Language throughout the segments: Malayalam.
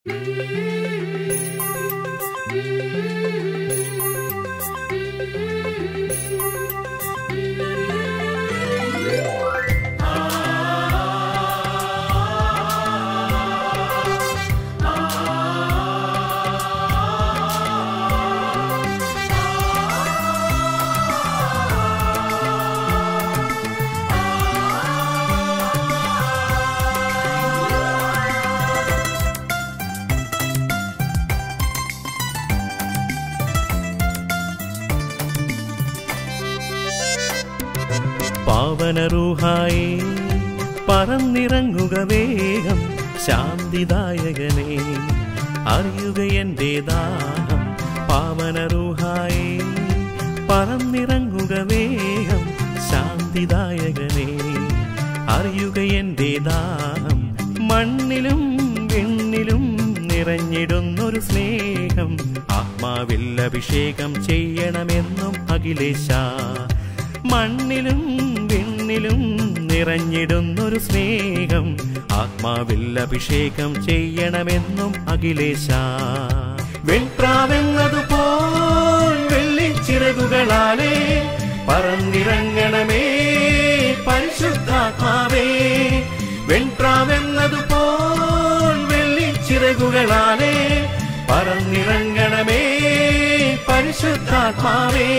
പാവനറൂഹായി പറന്നിറങ്ങുക വേഗം ശാന്തിദായകനെ അറിയുക എൻ്റെ ദാഹം പാവനറൂഹായി പറന്നിറങ്ങുക വേഗം ശാന്തിദായകനെ അറിയുക എൻ്റെ ദാഹം മണ്ണിലും വിണ്ണിലും നിറഞ്ഞിടുന്നൊരു സ്നേഹം ആത്മാവിൽ അഭിഷേകം ചെയ്യണമെന്നും അഖിലേശ മണ്ണിലും വിണ്ണിലും നിറഞ്ഞിടുന്നൊരു സ്നേഹം ആത്മാവിൽ അഭിഷേകം ചെയ്യണമെന്നും അഖിലേശ വെൺപ്രാവെന്നതുപോൽ വെള്ളിച്ചിറകുകളാലേ പറന്നിറങ്ങണമേ പരിശുദ്ധാത്മാവേ വെൺപ്രാവെന്നതുപോൽ വെള്ളിച്ചിറകുകളാലേ പറന്നിറങ്ങണമേ പരിശുദ്ധാത്മാവേ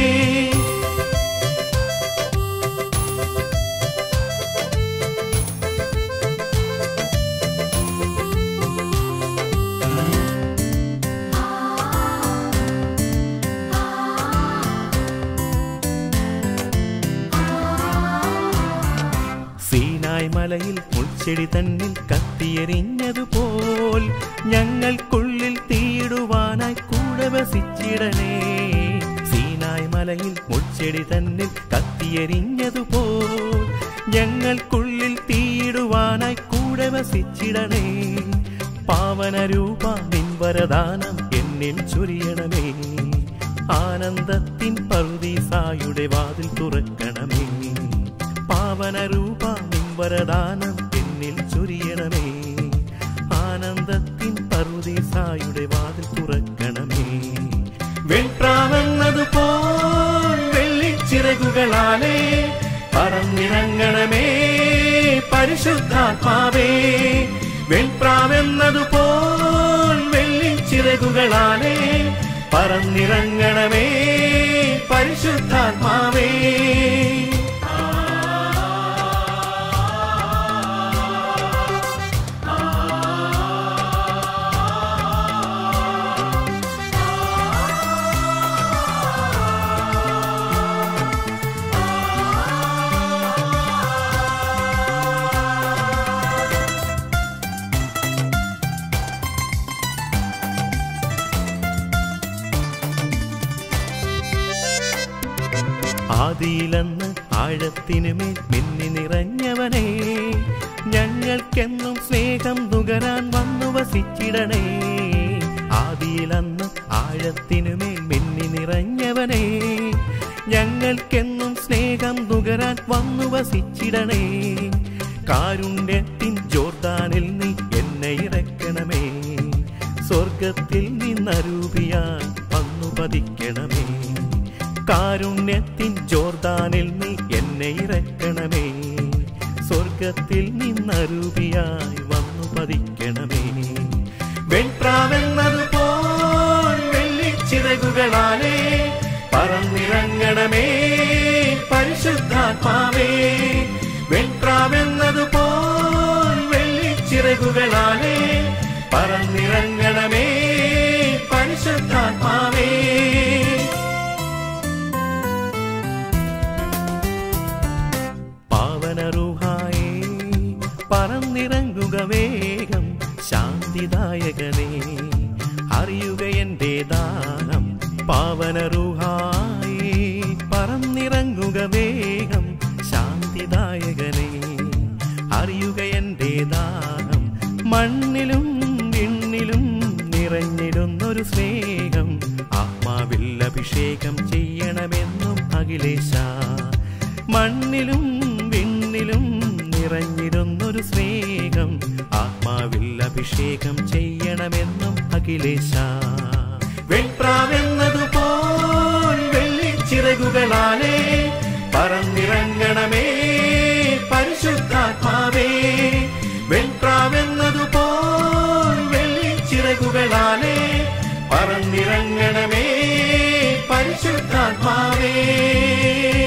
സീനായ് മലയിൽ മുൾച്ചെടി തന്നിൽ കത്തിയെറിഞ്ഞതുപോൽ ഞങ്ങൾക്കുള്ളിൽ തീയിടുവാനായി കൂടെ വസിച്ചിടണേ സീനായ് മലയിൽ മുൾച്ചെടി തന്നിൽ കത്തിയെറിഞ്ഞതുപോൽ ഞങ്ങൾക്കുള്ളിൽ തീയിടുവാനായി കൂടെ വസിച്ചിടണേ പാവനരൂപ നിൻവരദാനം എന്നിൽ ചൊരിയണമേ ആനന്ദത്തിൻ പറുദീസായുടെ വാതിൽ തുറക്കണമേ പാവനരൂപ നിൻവരദാനം എന്നിൽ ചൊരിയണമേ ആനന്ദത്തിൻ പറുദീസായുടെ വാതിൽ തുറക്കണമേ വെൺപ്രാവെന്നതുപോൽ വെള്ളിച്ചിറകുകളാലേ പറന്നിറങ്ങണമേ പരിശുദ്ധാത്മാവേ വെൺപ്രാവെന്നതുപോൽ വെള്ളിച്ചിറകുകളാലേ പറന്നിറങ്ങണമേ പരിശുദ്ധാത്മാവേ ആദിയിലെന്ന് ആഴത്തിനുമേൽ മിന്നി നിറഞ്ഞവനേ ഞങ്ങൾക്കെന്നും സ്നേഹം നുകരാൻ വന്നു വസിച്ചിടണേ ആദിയിലന്ന് ആഴത്തിനുമേൽ മിന്നി നിറഞ്ഞവനേ ഞങ്ങൾക്കെന്നും സ്നേഹം നുകരാൻ വന്നു വസിച്ചിടണേ കാരുണ്യത്തിൻ ജോർദാനിൽ നീ എന്നെ ഇറക്കണമേ സ്വർഗത്തിൽ നിന്നരൂപിയാൻ വന്നു പതിക്കണമേ കാരുണ്യത്തിൻ ജോർദാനിൽ നീ എന്നെ ഇറക്കണമേ സ്വർഗത്തിൽ നിന്നരൂപിയായി വന്നു പതിക്കണമേ വെൺപ്രാവെന്നതുപോൽ വെള്ളിച്ചിറകുകളാലേ പറന്നിറങ്ങണമേ പരിശുദ്ധാത്മാവേ വെൺപ്രാവെന്നതുപോൽ വെള്ളിച്ചിറകുകളാലേ പറന്നിറങ്ങണമേ പരിശുദ്ധാത്മാവേ പാവനറുഹായേ പറന്നിറങ്ങുക വേഗം ശാന്തിദായകനേ അറിയുക എൻ്റെ ദാനം പാവനറുഹായേ പറന്നിറങ്ങുക വേഗം ശാന്തിദായകനേ അറിയുക എൻ്റെ ദാനം മണ്ണിലും വിണ്ണിലും നിറഞ്ഞിടുന്നൊരു സ്നേഹം ആത്മാവിൽ അഭിഷേകം ചെയ്യണമെന്നും അഖിലേശ മണ്ണിലും വിണ്ണിലും നിറഞ്ഞിടുന്നൊരു സ്നേഹം ആത്മാവിൽ അഭിഷേകം ചെയ്യണം അഖിലേശ വെൺപ്രാവെന്നതുപോൽ വെള്ളിച്ചിറകുകളാലേ പറന്നിറങ്ങണമേ പരിശുദ്ധാത്മാവേ വെൺപ്രാവെന്നതുപോൽ വെള്ളിച്ചിറകുകളാലേ പറന്നിറങ്ങണമേ പരിശുദ്ധാത്മാവേ